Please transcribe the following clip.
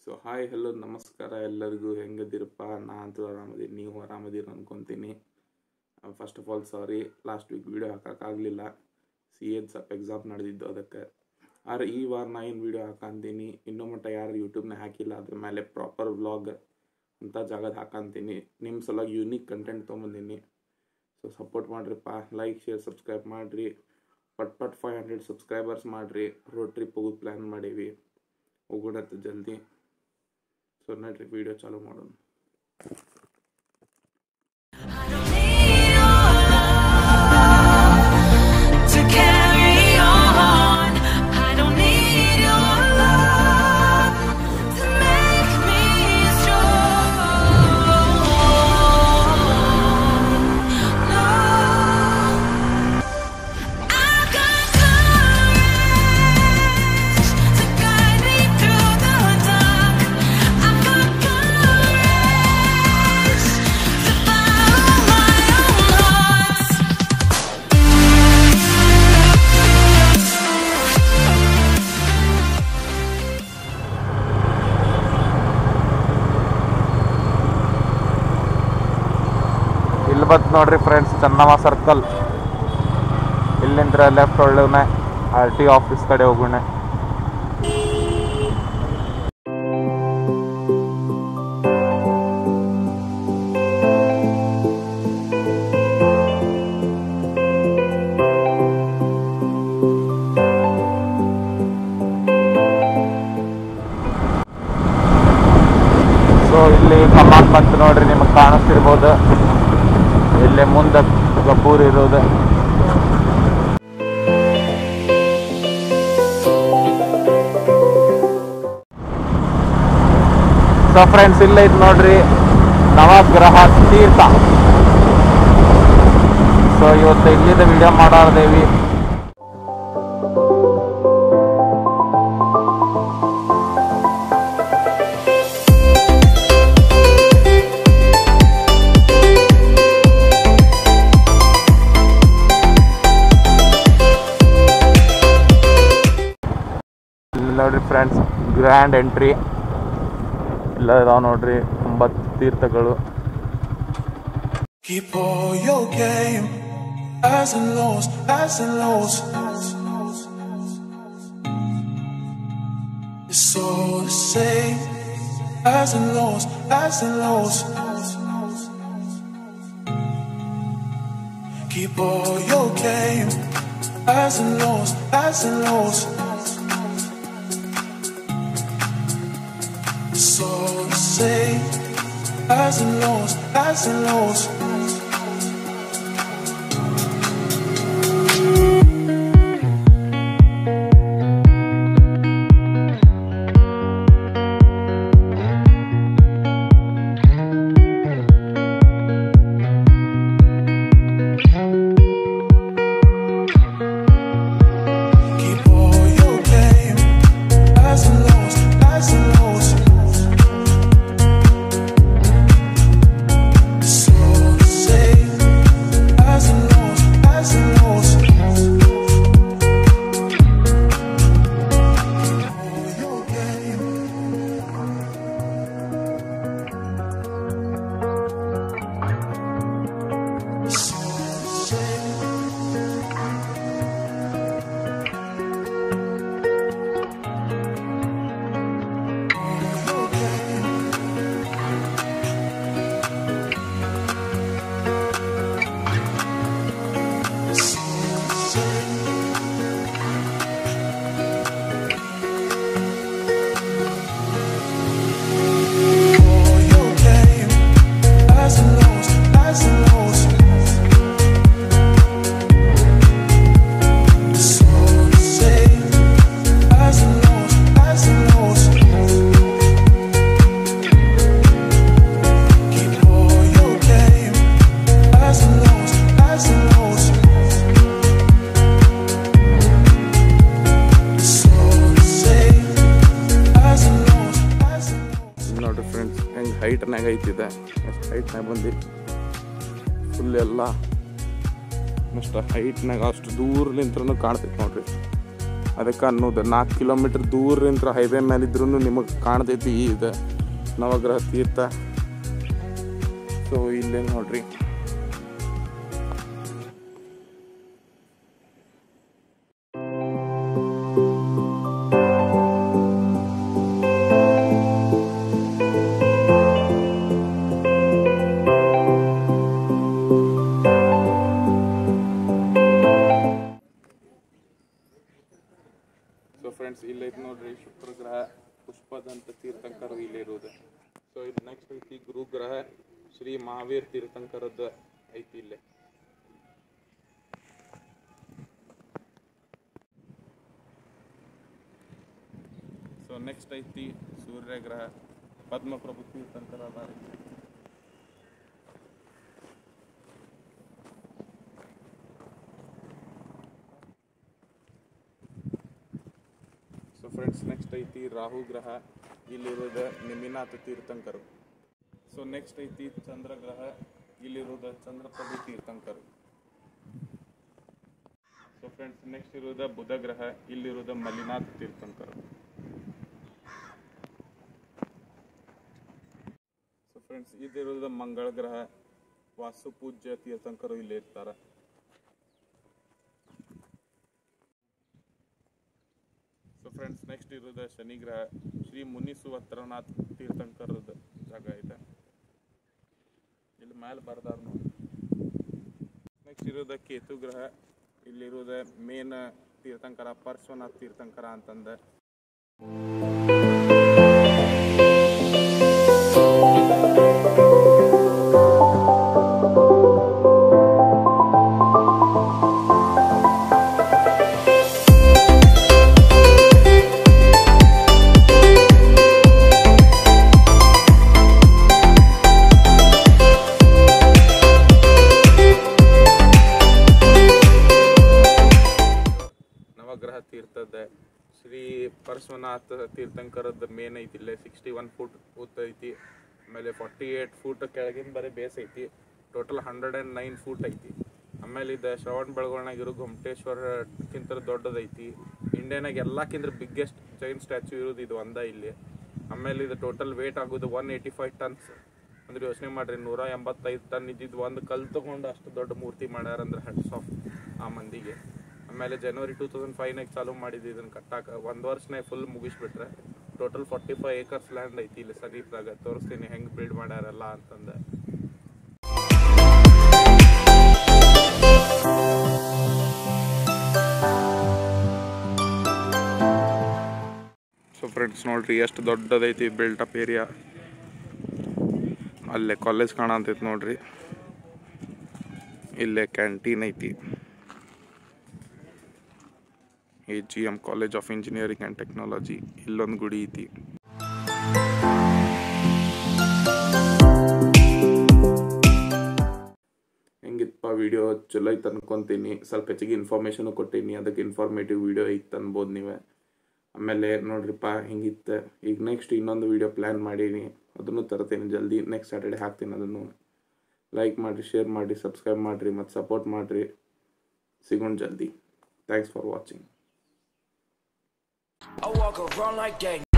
So hi hello ನಮಸ್ಕಾರ ಎಲ್ಲರಿಗೂ ಹೆಂಗದಿರಪ್ಪ ನಾ ಅಂತೂ ಆರಾಮದೀನಿ ನೀವು ಆರಾಮದೀರ ಅನ್ಕೊತೀನಿ first of all sorry last week video ಹಾಕೋಕ್ಕಾಗಲಿಲ್ಲ ಸಿ ಎದ್ ಸ್ವಲ್ಪ ಎಕ್ಸಾಮ್ ನಡೆದಿದ್ದು ಅದಕ್ಕೆ ಆದ್ರೆ ಈ ವಾರ ನಾ ಏನು ವೀಡಿಯೋ ಹಾಕಂತೀನಿ ಇನ್ನೂ ಮಟ್ಟ ಯಾರು ಯೂಟ್ಯೂಬ್ನ ಹಾಕಿಲ್ಲ ಅದ್ರ ಮೇಲೆ ಪ್ರಾಪರ್ ವ್ಲಾಗ್ ಅಂತ ಜಾಗದ ಹಾಕಂತೀನಿ ನಿಮ್ಮ ಸಲುವಾಗಿ ಯೂನಿಕ್ ಕಂಟೆಂಟ್ ತೊಗೊಂಬಂದೀನಿ ಸೊ ಸಪೋರ್ಟ್ ಮಾಡಿರಿಪ್ಪ ಲೈಕ್ ಶೇರ್ ಸಬ್ಸ್ಕ್ರೈಬ್ ಮಾಡಿರಿ ಪಟ್ ಪಟ್ ಫೈವ್ ಹಂಡ್ರೆಡ್ ಸಬ್ಸ್ಕ್ರೈಬರ್ಸ್ ಮಾಡಿರಿ ರೋಡ್ ಟ್ರಿಪ್ ಹೋಗೋದು ಪ್ಲ್ಯಾನ್ ಮಾಡೀವಿ ಹೋಗೋಣ ಜಲ್ದಿ ಸೊ ನಡ್ರಿ ವಿಡಿಯೋ ಚಾಲೂ ಮಾಡೋಣ To carry on, I don't need your love to make me strong. No, I've got courage to guide me through the dark. I've got courage to follow my own heart. ಇಲ್ಲಿ ಬಂತು ನೋಡ್ರಿ friends Channamma circle ಇಲ್ಲಿಂದ್ರ left ಒಳ್ಳೋಣ R T office ಕಡೆ ಹೋಗೋಣ so ಇಲ್ಲಿ ಕಮಾನ್ ಬಂತು ನೋಡ್ರಿ ನಿಮಗೆ ಕಾಣಿಸ್ತಿರ್ಬೋದು ಇಲ್ಲೇ ಮುಂದೆ ಗಬ್ಬೂರ್ ಇರೋದು ಸೊ ಫ್ರೆಂಡ್ಸ್ ಇಲ್ಲೇ ಇದು ನೋಡ್ರಿ ನವಗ್ರಹ ತೀರ್ಥ ಸೊ ಇವತ್ತು ಇಲ್ಲಿಂದ ವಿಡಿಯೋ ಮಾಡೋದೇವಿ ಇಲ್ಲಿ ನೋಡ್ರಿ ಫ್ರೆಂಡ್ಸ್ ಗ್ರ್ಯಾಂಡ್ ಎಂಟ್ರಿ ಇಲ್ಲ ಇದಾವ ನೋಡ್ರಿ ಒಂಬತ್ತು ತೀರ್ಥಗಳು Keep all your game, highs and lows, highs and lows. It's all the same, highs and lows, highs and lows. Keep all your game, highs and lows, highs and lows. It's all the same, highs and lows, highs and lows. Keep all your game, highs and lows, highs and lows. So the same, highs and lows, highs and lows. Keep all your game. So the same. Keep all your game, highs and lows, highs and lows. So the same, highs and lows, highs and lows. ಇಲ್ಲಿ ನೋಡ್ರಿ friends ಹೆಂಗೆ ಹೈಟ್ನಾಗ ಐತಿದೆ ಎಷ್ಟು ಹೈಟ್ನಾಗ ಬಂದು full ಎಲ್ಲ ಅಷ್ಟು ಹೈಟ್ನಾಗ ಅಷ್ಟು ದೂರಲಿಂತ್ರನೂ ಕಾಣ್ತೈತೆ ನೋಡ್ರಿ ಅದಕ್ಕೆ ಅನ್ನೋದು ನಾಲ್ಕು ಕಿಲೋಮೀಟ್ರ್ ದೂರದಿಂದ ಹೈವೇ ಮೇಲೆ ಇದ್ರೂ ನಿಮಗೆ ಕಾಣ್ತೈತಿ ಇದು ನವಗ್ರಹ ತೀರ್ಥ ಸೊ ಇಲ್ಲೇ ನೋಡ್ರಿ ಸೊ ಫ್ರೆಂಡ್ಸ್ ಇಲ್ಲೈತೆ ನೋಡ್ರಿ ಶುಕ್ರಗ್ರಹ ಪುಷ್ಪದಂತ ತೀರ್ಥಂಕರ ಇಲ್ಲಿರೋದು ಸೊ ಇದು ನೆಕ್ಸ್ಟ್ ಐತಿ ಗುರುಗ್ರಹ ಶ್ರೀ ಮಹಾವೀರ್ ತೀರ್ಥಂಕರದ್ದು ಐತಿ ಇಲ್ಲೇ ಸೊ ನೆಕ್ಸ್ಟ್ ಐತಿ ಸೂರ್ಯಗ್ರಹ ಪದ್ಮಪ್ರಭು ತೀರ್ಥಂಕರ ಅದಾರ ಇಲ್ಲಿ. ಸೊ ಫ್ರೆಂಡ್ಸ್ ನೆಕ್ಸ್ಟ್ ಐತಿ ರಾಹು ಗ್ರಹ ಇಲ್ಲಿರೋದ ನಿಮಿನಾಥ ತೀರ್ಥಂಕರು ಸೊ ನೆಕ್ಸ್ಟ್ ಐತಿ ಚಂದ್ರಗ್ರಹ ಇಲ್ಲಿರೋದ ಚಂದ್ರಪ್ರಭು ತೀರ್ಥಂಕರು ಸೊ ಫ್ರೆಂಡ್ಸ್ ನೆಕ್ಸ್ಟ್ ಇರೋದ ಬುಧ ಗ್ರಹ ಇಲ್ಲಿರೋದ ಮಲ್ಲಿನಾಥ ತೀರ್ಥಂಕರು ಸೊ ಫ್ರೆಂಡ್ಸ್ ಇದಿರೋದ ಮಂಗಳ ಗ್ರಹ ವಾಸ್ತು ಪೂಜ್ಯ ತೀರ್ಥಂಕರು ಇಲ್ಲಿ ಇರ್ತಾರೆ ಸೊ ಫ್ರೆಂಡ್ಸ್ ನೆಕ್ಸ್ಟ್ ಇರೋದ ಶನಿ ಗ್ರಹ ಶ್ರೀ ಮುನಿಸುವತ್ರನಾಥ್ ತೀರ್ಥಂಕರದ ಜಾಗ ಇದೆ ಇಲ್ಲಿ ಮೇಲೆ ಬರ್ದಾರ ನೋಡಿ ನೆಕ್ಸ್ಟ್ ಇರೋದ ಕೇತು ಗ್ರಹ ಇಲ್ಲಿರೋದ ಮೇನ್ ತೀರ್ಥಂಕರ ಪಾರ್ಶ್ವನಾಥ್ ತೀರ್ಥಂಕರ ಅಂತಂದ ನವಗ್ರಹ ತೀರ್ಥದ ಶ್ರೀ ಪರಶ್ವನಾಥ ತೀರ್ಥಂಕರದ ಮೇನ್ ಐತಿ ಇಲ್ಲೇ ಸಿಕ್ಸ್ಟಿ ಒನ್ ಫುಟ್ ಉದ್ದ ಐತಿ ಆಮೇಲೆ ಫಾರ್ಟಿ ಏಟ್ ಫೂಟ್ ಕೆಳಗಿನ ಬರೀ ಬೇಸ್ ಐತಿ total hundred and nine foot ಐತಿ ಆಮೇಲೆ ಇದು ಶ್ರವಣ ಬೆಳಗೊಳನಾಗಿರೋ ಗೊಮ್ಮಟೇಶ್ವರಕ್ಕಿಂತ ದೊಡ್ಡದೈತಿ ಇಂಡಿಯಾನಾಗ ಎಲ್ಲಕ್ಕಿಂತ ಬಿಗ್ಗೆಸ್ಟ್ ಜೈನ್ ಸ್ಟ್ಯಾಚ್ಯೂ ಇರೋದು ಇದು ಒಂದ ಇಲ್ಲಿ ಆಮೇಲೆ ಇದು ಟೋಟಲ್ ವೇಟ್ ಆಗೋದು ಒನ್ ಏಯ್ಟಿ ಫೈವ್ ಟನ್ಸ್ ಅಂದ್ರೆ ಯೋಚನೆ ಮಾಡ್ರಿ ನೂರ ಎಂಬತ್ತೈದು ಟನ್ ಇದ್ದಿದ್ದು ಒಂದು ಕಲ್ ತಗೊಂಡು ಅಷ್ಟು ದೊಡ್ಡ ಮೂರ್ತಿ ಮಾಡ್ಯಾರ ಅಂದ್ರೆ ಹೆಡ್ಸ್ ಆಫ್ ಆ ಮಂದಿಗೆ ಆಮೇಲೆ ಜನವರಿ ಟೂ ತೌಸಂಡ್ ಫೈವ್ನಾಗ ಚಾಲೂ ಮಾಡಿದ್ದು ಇದನ್ನ ಕಟ್ಟಾಕ ಒಂದು ವರ್ಷನೇ ಫುಲ್ ಮುಗಿಸ್ಬಿಟ್ರೆ total forty five acres land ಐತಿ ಇಲ್ಲಿ ಸಮೀಪದಾಗ ತೋರಿಸ್ತೀನಿ ಹೆಂಗೆ ಬಿಲ್ಡ್ ಮಾಡ್ಯಾರಲ್ಲ ಅಂತಂದು ಸೊ ಫ್ರೆಂಡ್ಸ್ ನೋಡ್ರಿ ಎಷ್ಟು ದೊಡ್ಡದೈತಿ ಬಿಲ್ಟ್ ಅಪ್ ಏರಿಯಾ ಅಲ್ಲೇ ಕಾಲೇಜ್ ಕಾಣತೈತಿ ನೋಡ್ರಿ ಇಲ್ಲೇ ಕ್ಯಾಂಟೀನ್ ಐತಿ A G M college of engineering and technology ಇಲ್ಲೊಂದು ಗುಡಿ ಐತಿ ಹೆಂಗಿತ್ತಪ್ಪ ವಿಡಿಯೋ ಚಲೋ ಐತೆ ಅನ್ಕೊಂತೀನಿ ಸ್ವಲ್ಪ ಹೆಚ್ಚಿಗೆ ಇನ್ಫಾರ್ಮೇಷನು ಕೊಟ್ಟೀನಿ ಅದಕ್ಕೆ ಇನ್ಫಾರ್ಮೇಟಿವ್ ವಿಡಿಯೋ ಐತೆ ಅನ್ಬೋದು ನೀವೇ ಆಮೇಲೆ ನೋಡ್ರಿಪ್ಪ ಹಿಂಗಿತ್ತು ಈಗ ನೆಕ್ಸ್ಟ್ ಇನ್ನೊಂದು ವಿಡಿಯೋ ಪ್ಲ್ಯಾನ್ ಮಾಡೀನಿ ಅದನ್ನು ತರ್ತೀನಿ ಜಲ್ದಿ ನೆಕ್ಸ್ಟ್ ಸ್ಯಾಟರ್ಡೆ ಹಾಕ್ತೀನಿ ಅದನ್ನು ಲೈಕ್ ಮಾಡಿರಿ ಶೇರ್ ಮಾಡಿರಿ ಸಬ್ಸ್ಕ್ರೈಬ್ ಮಾಡಿರಿ ಮತ್ತು ಸಪೋರ್ಟ್ ಮಾಡಿರಿ ಸಿಗೋಣ ಜಲ್ದಿ thanks for watching I walk around like that.